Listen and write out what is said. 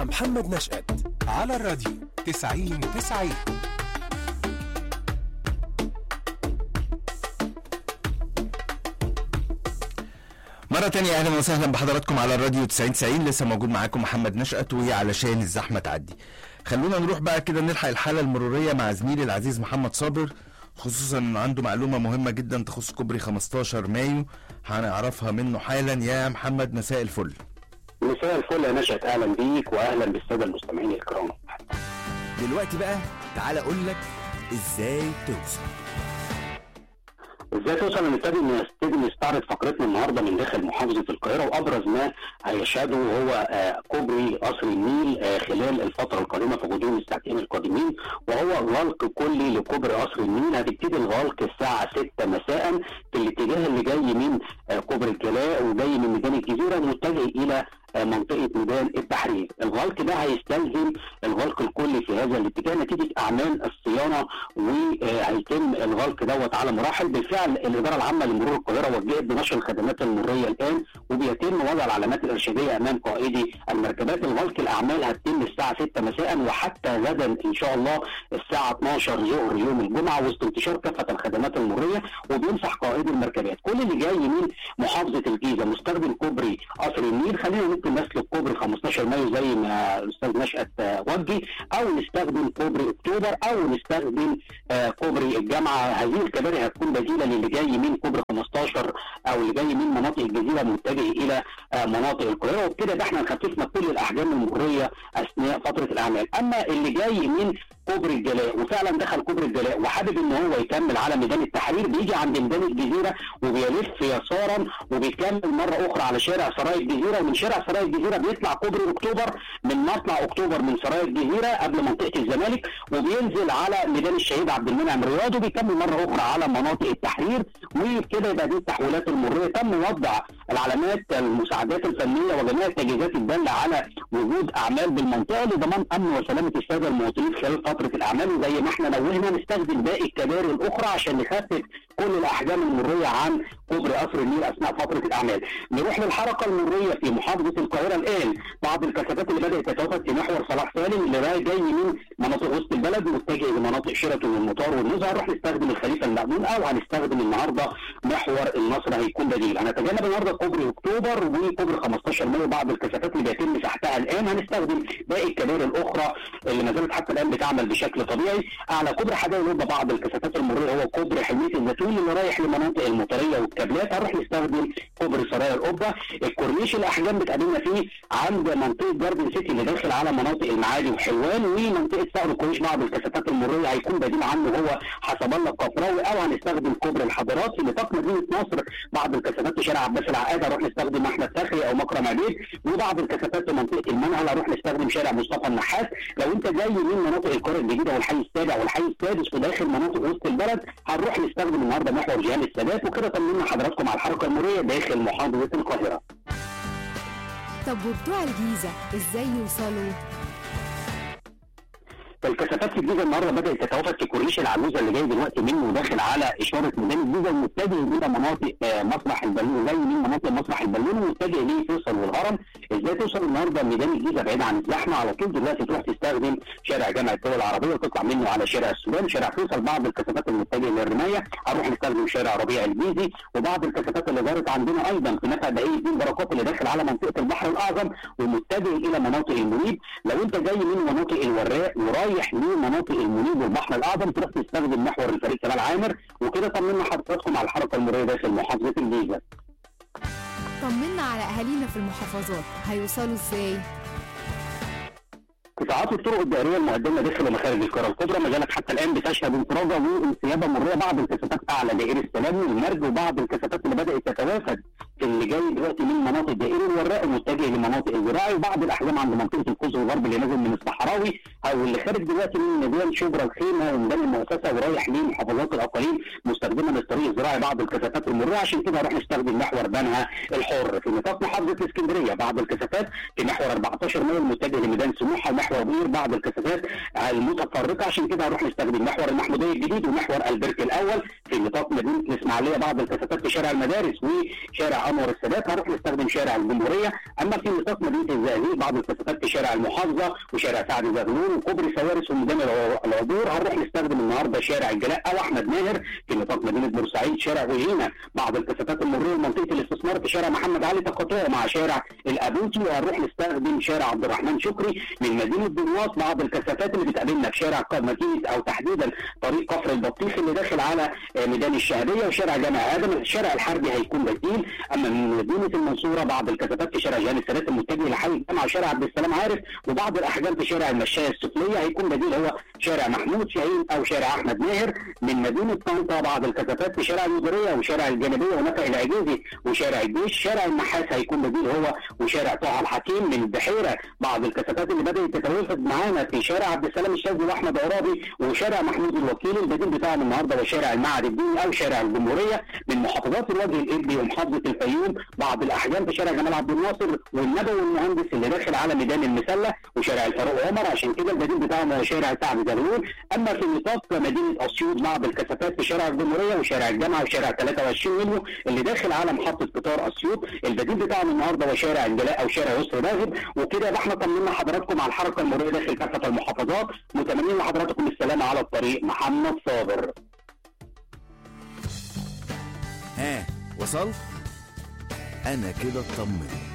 محمد نشأت على الراديو 90 90 مرة تانية أهلا وسهلا بحضراتكم على الراديو 90 90 لسه موجود معاكم محمد نشأت وهي علشان الزحمة تعدي. خلونا نروح بقى كده نلحق الحالة المرورية مع زميلي العزيز محمد صابر خصوصا إن عنده معلومة مهمة جدا تخص كوبري 15 مايو هنعرفها منه حالا يا محمد مساء الفل. مساء الفل يا نشأت اهلا بيك واهلا بالساده المستمعين الكرام دلوقتي بقى تعالى اقول لك ازاي توصل ازاي توصل نبتدي نبتدي نستعرض فقرتنا النهارده من داخل محافظه القاهره وابرز ما هيشهده هو آه، كوبري قصر النيل آه، خلال الفتره القادمه في غضون الساعتين القادمين وهو غلق كلي لكوبري قصر النيل هتبتدي الغلق الساعه 6 مساء في الاتجاه اللي جاي من آه، كوبري الجلاء وجاي من ميدان الجزيره متجه الى آه، منطقه ميدان التحرير الغلق ده هيستلزم الغلق الكلي في هذا الاتجاه نتيجه اعمال الصيانه وهيتم الغلق دوت على مراحل بالفعل الاداره العامه لمرور القاهره وجهت بنشر الخدمات المروريه الان وبيتم وضع العلامات الارشاديه امام قائدي المركبات الغلق الاعمال هتتم الساعه 6 مساء وحتى غدا ان شاء الله الساعه 12 ظهر يوم الجمعه وسط انتشار كافه الخدمات المروريه وبينصح قائدي المركبات كل اللي جاي من محافظه الجيزه مستخدم كوبري قصر النيل خلينا ممكن نسلك كوبري 15 مايو زي ما الاستاذ نشأت آه، وجه او نستخدم كوبري اكتوبر او نستخدم آه، كوبري الجامعه هذه الكباري هتكون بديله للي جاي من كوبري 15 او اللي جاي من مناطق الجزيره متجه الى آه، مناطق القاهره وبكده ده احنا خففنا كل الاحجام المروريه اثناء فتره الاعمال اما اللي جاي من كوبري الجلاء وفعلا دخل كوبري الجلاء وحابب ان هو يكمل على ميدان التحرير بيجي عند ميدان الجزيره وبيلف يسارا وبيكمل مره اخرى على شارع سراي الجزيره ومن شارع سراي الجزيره بيطلع كوبري اكتوبر من مطلع اكتوبر من سراي الجزيره قبل منطقه الزمالك وبينزل على ميدان الشهيد عبد المنعم رياض وبيكمل مره اخرى على مناطق التحرير وكده يبقى دي التحويلات المروريه تم وضع العلامات المساعدات الفنيه وجميع التجهيزات الداله على وجود اعمال بالمنطقه لضمان امن وسلامه الساده المواطنين خلال فتره الاعمال وزي ما احنا نوهنا نستخدم باقي الكباري الاخرى عشان نخفف كل الاحجام المروريه عن كوبري قصر النيل اثناء فتره الاعمال. نروح للحركه المروريه في محافظه القاهره الان بعض الكثافات اللي بدات تتوافد في محور صلاح سالم اللي رايح جاي من مناطق وسط البلد متجه لمناطق شيراتون والمطار والنزهه هنروح نستخدم الخليفه المأمون او هنستخدم النهارده محور النصر هيكون بديل. هنتجنب النهارده كوبري اكتوبر وكوبري 15 مايو بعض الكثافات اللي بيتم سحبها الان هنستخدم باقي الكباري الاخرى اللي ما زالت حتى الان بتعمل بشكل طبيعي على كوبري حدائق الوضع بعض الكثافات المروريه هو كوبري حلميه الزيتون اللي رايح لمناطق المطريه والكابلات هنروح نستخدم كوبري سرايا القبه الكورنيش الاحجام بتقابلنا فيه عند منطقه جاردن سيتي اللي داخل على مناطق المعادي وحلوان ومنطقه سعر الكورنيش بعض الكثافات المروريه هيكون بديل عنه هو حسب الله القفراوي او هنستخدم كوبري الحضارات في نطاق مدينه نصر بعض الكثافات في شارع عباس العقاد هنروح نستخدم احمد فخري او مكرم عبيد وبعض الكثافات في منطقه المنهل هنروح نستخدم شارع مصطفى النحاس لو انت جاي من مناطق القرى الجديده والحي السابع والحي السادس وداخل مناطق وسط البلد هنروح نستخدم النهارده محور جهان السادات وكده طمنا حضراتكم على الحركه المروريه داخل محافظه القاهره. طب وبتوع الجيزة ازاي يوصلوا؟ الكثافات في الجيزه النهارده بدات تتوافد في كورنيش العجوزه اللي جاي دلوقتي منه وداخل على اشاره ميدان الجيزه ومتجه الى مناطق آه، مسرح البالون جاي من مناطق مسرح البالون ومتجه لفيصل والهرم ازاي توصل النهارده ميدان الجيزه بعيد عن الزحمه على طول دلوقتي تروح تستخدم شارع جامع الدول العربيه وتطلع منه على شارع السودان شارع فيصل بعض الكثافات المتجهه للرمايه هنروح نستخدم شارع ربيع الجيزي وبعض الكثافات اللي دارت عندنا ايضا في نفق دقيق الدين بركات اللي داخل على منطقه البحر الاعظم ومتجه الى مناطق المنيب لو انت جاي من مناطق الوراق ورايح لمناطق المنيب والبحر الاعظم تروح تستخدم محور الفريق كمال عامر وكده طمنا حضراتكم على الحركه المروريه داخل محافظه الجيزه طمنا على اهالينا في المحافظات هيوصلوا ازاي؟ قطاعات الطرق الدائريه المقدمه داخل ومخارج القرى الكبرى ما زالت حتى الان بتشهد انفراجه وانسيابه مروريه بعض الكثافات اعلى دائري السلام والمرج وبعض الكثافات اللي بدات تتوافد في اللي جاي دلوقتي من مناطق دائري الوراق المتجه لمناطق الزراعي وبعض الاحجام عند منطقه القوس الغربي اللي نازل من الصحراوي او اللي خارج دلوقتي من مدينه شبرا الخيمه وميدان المؤسسه ورايح لمحافظات الاقاليم مستخدما للطريق الزراعي بعض الكثافات المروريه عشان كده هنروح نستخدم محور بنها الحر في نطاق محافظه الاسكندريه بعض الكثافات في محور 14 مايو المتجه لميدان سموحه ومحور بير بعض الكثافات المتفرقه عشان كده هنروح نستخدم محور المحموديه الجديد ومحور البرك الاول في نطاق مدينه الاسماعيليه بعض الكثافات في شارع المدارس وشارع انور السادات هنروح نستخدم شارع الجمهوريه اما في نطاق مدينه الزقازيق بعض الكثافات في شارع المحافظه وشارع سعد زغلول وكوبري سوارس وميدان الع- العبور هنروح نستخدم النهارده شارع الجلاء او احمد ماهر في نطاق مدينه بورسعيد شارع وجينا بعض الكثافات المروريه لمنطقه الاستثمار في شارع محمد علي تقاطعه مع شارع الابوتي وهنروح نستخدم شارع عبد الرحمن شكري من مدينه دمياط بعض الكثافات اللي بتقابلنا في شارع ق- مدينه او تحديدا طريق كفر البطيخ اللي داخل على آه، ميدان الشهريه وشارع جامع ادم الشارع الحربي هيكون بديل اما من مدينه المنصوره بعض الكثافات في شارع جهان السادات المتجه لحي الجامعه وشارع عبد السلام عارف وبعض الاحجام في شارع المشايه السفليه هيكون بديل هو شارع محمود شاهين او شارع احمد ماهر من مدينه طنطا بعض الكثافات في شارع المديريه وشارع الجانبيه ونفق العجيزي وشارع الجيش شارع النحاس هيكون بديل هو وشارع طه الحكيم من البحيره بعض الكثافات اللي بدات تتوافد معانا في شارع عبد السلام الشاذلي واحمد عرابي وشارع محمود الوكيل البديل بتاعنا النهارده هو شارع المعهد الديني او شارع الجمهوريه من محافظات الوجه الابلي ومحافظه الفيوم بعض الاحجام في شارع جمال عبد الناصر والنبوي المهندس اللي داخل على ميدان المسله وشارع الفاروق عمر عشان كده البديل بتاعنا هو شارع سعد زغلول اما في نطاق مدينه اسيوط بعض الكثافات في شارع الجمهوريه وشارع الجامعه وشارع 23 يوليو اللي داخل على محطه قطار اسيوط البديل بتاعنا النهارده هو شارع الجلاء او شارع يسر راغب وكده يبقى احنا طمنا حضراتكم على الحركه المروريه داخل كافه المحافظات متمنين لحضراتكم السلامه على الطريق محمد صابر ها وصلت انا كده اطمنت